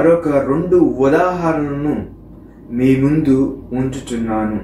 మరొక రెండు ఉదాహరణలను మీ ముందు ఉంచుచున్నాను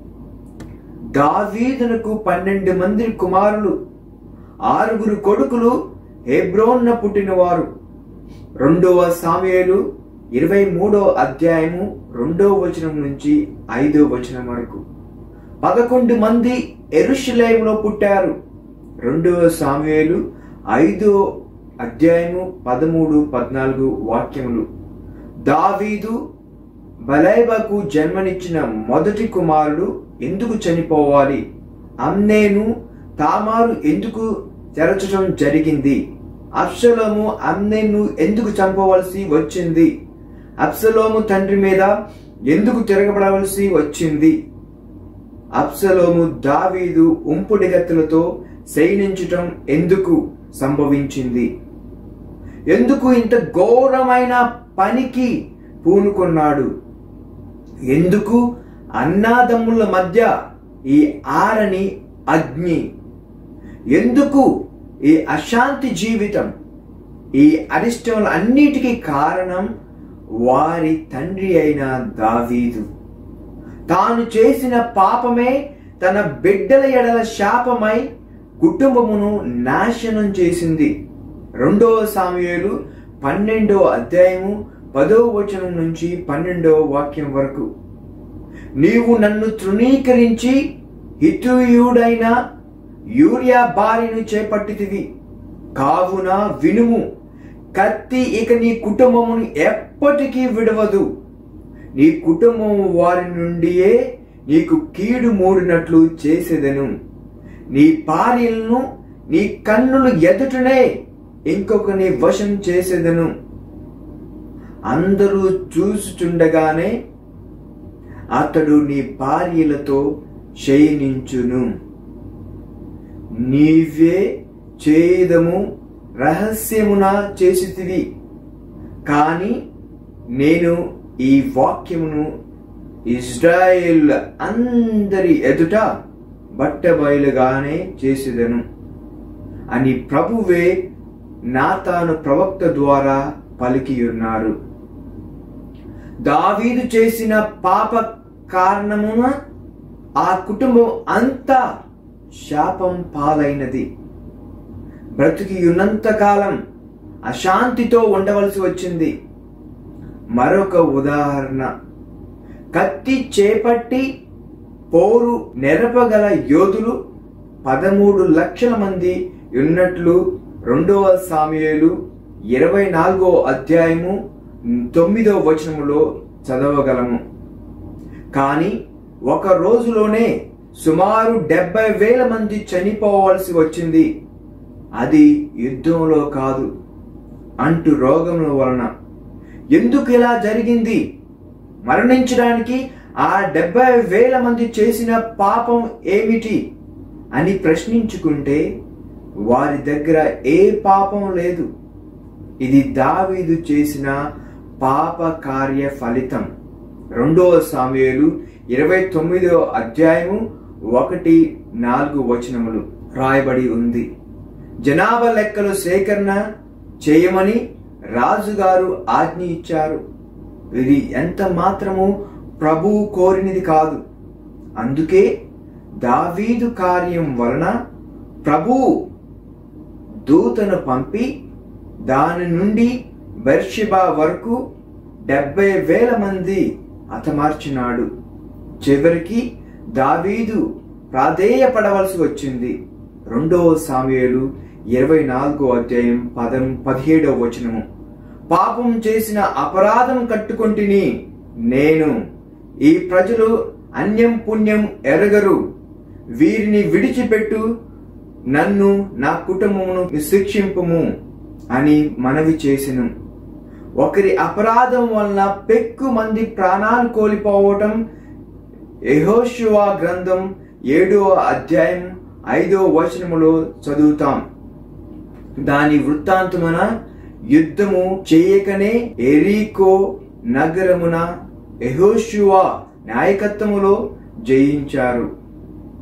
దావీదునకు పన్నెండు మంది కుమారులు ఆరుగురు కొడుకులు హెబ్రోన్న పుట్టినవారు రెండవ సామ్యుయేలు ఇరవై మూడో అధ్యాయము రెండో వచనం నుంచి ఐదో వచనం వరకు పదకొండు మంది ఎరుషులేములో పుట్టారు రెండవ సామ్యుయేలు ఐదో అధ్యాయము పదమూడు పద్నాలుగు వాక్యములు దావీదు బలైబకు జన్మనిచ్చిన మొదటి కుమారుడు ఎందుకు చనిపోవాలి అమ్నేను తామారు ఎందుకు తెరచడం జరిగింది అప్సలోము అమ్నేను ఎందుకు చంపవలసి వచ్చింది అప్సలోము తండ్రి మీద ఎందుకు తిరగబడవలసి వచ్చింది అప్సలోము దావీదు ఉంపుడిగత్తులతో శయనించటం ఎందుకు సంభవించింది ఎందుకు ఇంత ఘోరమైన పనికి పూనుకున్నాడు ఎందుకు అన్నాదమ్ముల మధ్య ఈ ఆరని అగ్ని ఎందుకు ఈ అశాంతి జీవితం ఈ అరిష్టముల అన్నిటికీ కారణం వారి తండ్రి అయిన దావీదు తాను చేసిన పాపమే తన బిడ్డల ఎడల శాపమై కుటుంబమును నాశనం చేసింది రెండవ సామ్యులు పన్నెండో అధ్యాయము పదో వచనం నుంచి పన్నెండవ వాక్యం వరకు నీవు నన్ను తృణీకరించి హితుయుడైన యూరియా బారిను చేపట్టితివి కావున వినుము కత్తి ఇక నీ కుటుంబమును ఎప్పటికీ విడవదు నీ కుటుంబము వారి నుండియే నీకు కీడు మూడినట్లు చేసేదను నీ భార్యలను నీ కన్నులు ఎదుటనే ఇంకొకని వశం చేసేదను అందరూ చూసుచుండగానే అతడు నీ భార్యలతో శయనించును నీవే చేదము రహస్యమున చేసితివి కాని నేను ఈ వాక్యమును ఇజ్రాయేల్ అందరి ఎదుట బట్టబయలుగానే చేసేదను అని ప్రభువే నాతాను ప్రవక్త ద్వారా పలికి ఉన్నారు దావీదు చేసిన పాప కారణమున ఆ కుటుంబం అంతా శాపం పాలైనది బ్రతికి ఉన్నంత కాలం అశాంతితో ఉండవలసి వచ్చింది మరొక ఉదాహరణ కత్తి చేపట్టి పోరు నెరపగల యోధులు పదమూడు లక్షల మంది ఉన్నట్లు రెండవ సామ్యులు ఇరవై నాలుగో అధ్యాయము తొమ్మిదో వచనములో చదవగలము కానీ ఒక రోజులోనే సుమారు డెబ్బై వేల మంది చనిపోవలసి వచ్చింది అది యుద్ధంలో కాదు అంటు రోగముల వలన ఎందుకు ఇలా జరిగింది మరణించడానికి ఆ డెబ్బై వేల మంది చేసిన పాపం ఏమిటి అని ప్రశ్నించుకుంటే వారి దగ్గర ఏ పాపం లేదు ఇది దావీదు చేసిన పాప కార్య ఫలితం రెండవ సామ్యులు ఇరవై తొమ్మిదో అధ్యాయము ఒకటి నాలుగు వచనములు రాయబడి ఉంది జనాభా లెక్కలు సేకరణ చేయమని రాజుగారు ఆజ్ఞ ఇచ్చారు ఇది ఎంత మాత్రము ప్రభువు కోరినది కాదు అందుకే దావీదు కార్యం వలన ప్రభువు దూతను పంపి దాని నుండి బెర్షిబా వరకు డెబ్బై వేల మంది హతమార్చినాడు చివరికి దావీదు ప్రాధేయపడవలసి వచ్చింది రెండవ సామ్యులు ఇరవై నాలుగో అధ్యాయం పదం పదిహేడవ వచనము పాపం చేసిన అపరాధం కట్టుకొంటిని నేను ఈ ప్రజలు అన్యం పుణ్యం ఎరగరు వీరిని విడిచిపెట్టు నన్ను నా కుటుంబమును శిక్షింపుము అని మనవి చేసెను ఒకరి అపరాధం వలన పెక్కు మంది ప్రాణాలు కోల్పోవటం యెహోషువ గ్రంథం ఏడవ అధ్యాయం ఐదో వచనములో చదువుతాం దాని వృత్తాంతమున యుద్ధము చేయకనే ఎరీకో నగరమున యెహోషువ నాయకత్వములో జయించారు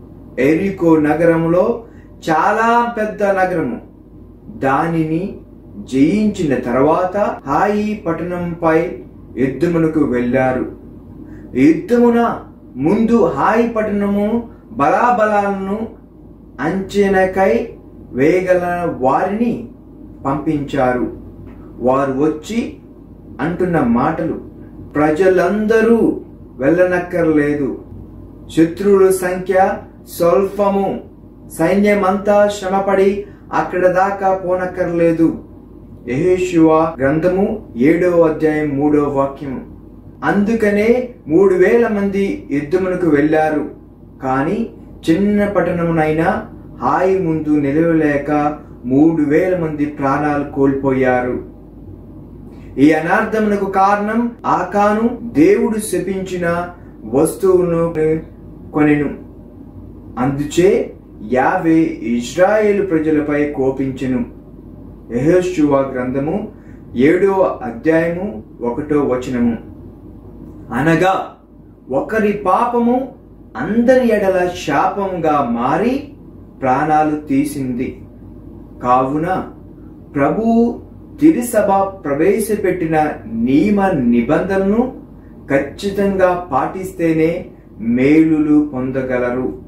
ఎరికో నగరములో చాలా పెద్ద నగరము దానిని జయించిన తర్వాత హాయి పట్టణంపై యుద్ధమునకు వెళ్ళారు యుద్ధమున ముందు హాయి పట్టణము బలాబలాలను అంచనకై వేయగల వారిని పంపించారు వారు వచ్చి అంటున్న మాటలు ప్రజలందరూ వెళ్ళనక్కర్లేదు శత్రువుల సంఖ్య స్వల్పము సైన్యమంతా శ్రమపడి అక్కడ దాకా పోనక్కర్లేదు యెహోషువ గ్రంథము ఏడవ అధ్యాయం మూడవ వాక్యము అందుకనే మూడు వేల మంది యుద్ధమునకు వెళ్ళారు కానీ చిన్న పట్టణమునైనా హాయి ముందు నిలవలేక మూడు వేల మంది ప్రాణాలు కోల్పోయారు ఈ అనార్థమునకు కారణం ఆకాను దేవుడు శపించిన వస్తువును కొనెను అందుచే యావే ఇజ్రాయేలు ప్రజలపై కోపించెను యెహోషువ గ్రంథము ఏడో అధ్యాయము ఒకటో వచనము అనగా ఒకరి పాపము అందరి ఎడల శాపంగా మారి ప్రాణాలు తీసింది కావున ప్రభువు తిరుసభ ప్రవేశపెట్టిన నియమ నిబంధనను ఖచ్చితంగా పాటిస్తేనే మేలులు పొందగలరు